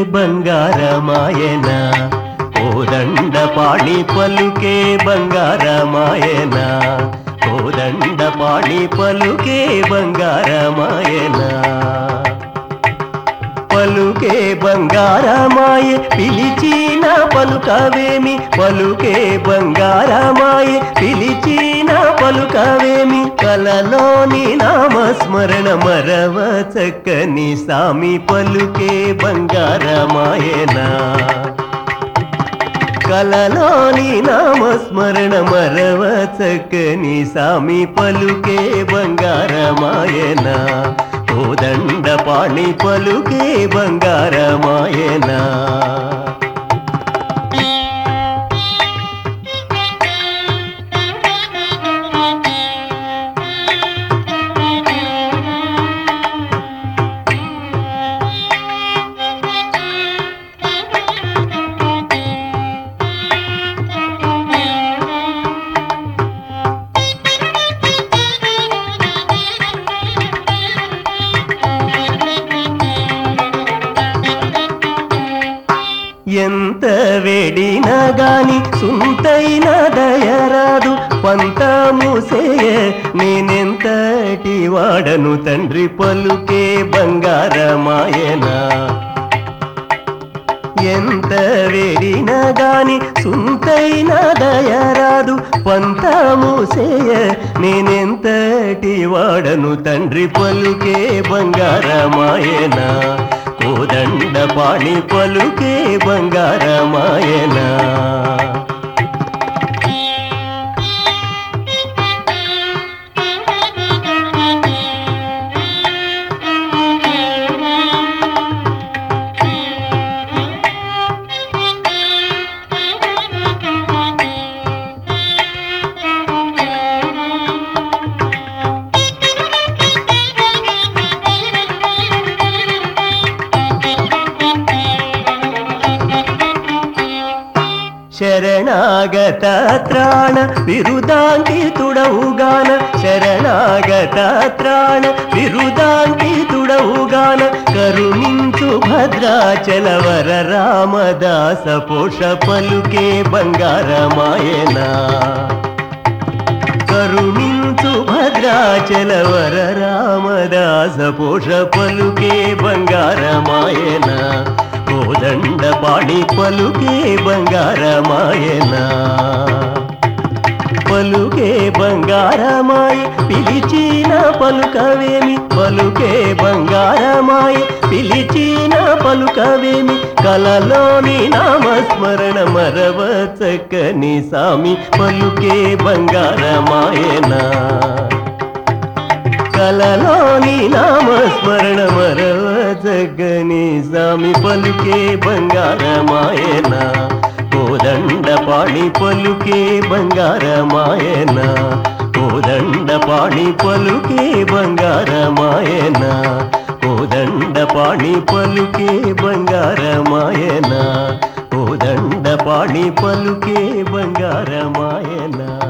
బంగారమాయన కోదండ పాణి పలుకే బంగారమాయన కోదండ పాణి పలుకే బంగారమాయన పలుకే బంగారమాయే పిలిచిన పలుకవేమి పలుకే బంగారమాయే పిలిచిన పలుకవేమి కలలోని నామస్మరణ మరవ చక్కని సామి పలుకే బంగారమాయనా కలలోని నామస్మరణ మరవ చక్కని సామి పలుకే బంగారమాయన కోదండ పాణి పలుకే బంగారమాయన ఎంత వేడినా గాని సుంతైన దయరాదు పంతముసేయ నేనెంతటి వాడను తండ్రి పలుకే బంగారమాయనా ఎంత వేడినా గాని సుంతైన దయరాదు పంతముసేయ నేనెంతటి వాడను తండ్రి పలుకే బంగారమాయన కోదండ పాణి పలుకే బంగారమాయనా శరణాగత త్రాణ విరుదాంకితుడవుగాన శరణాగత త్రాణ విరుదాంకితుడవుగాన కరుణించు భద్రాచల వర రామదాస పోష పలుకే బంగారమాయనా కరుణించు భద్రాచల వర రామదాస పోష పలుకే బంగారమాయన కోదండ పాణి పలుకే బంగారమాయన పలుకే బంగారమాయ పిలిచిన పలుకవేమి పలుకే బంగారమాయ పిలిచిన పలుకవేమి కలలోని నామస్మరణ మరవ చక్కని సామి పలుకే బంగారమాయనా కలలోని నామస్మరణ మరవ జగని సామి పలుకే బంగారమాయన కోదండ పాణి పలుకే బంగారమాయన కోదండ పాణి పలుకే బంగారమాయన కోదండ పాణి పలుకే బంగారమాయన కోదండ పాణి పలుకే బంగారమాయనా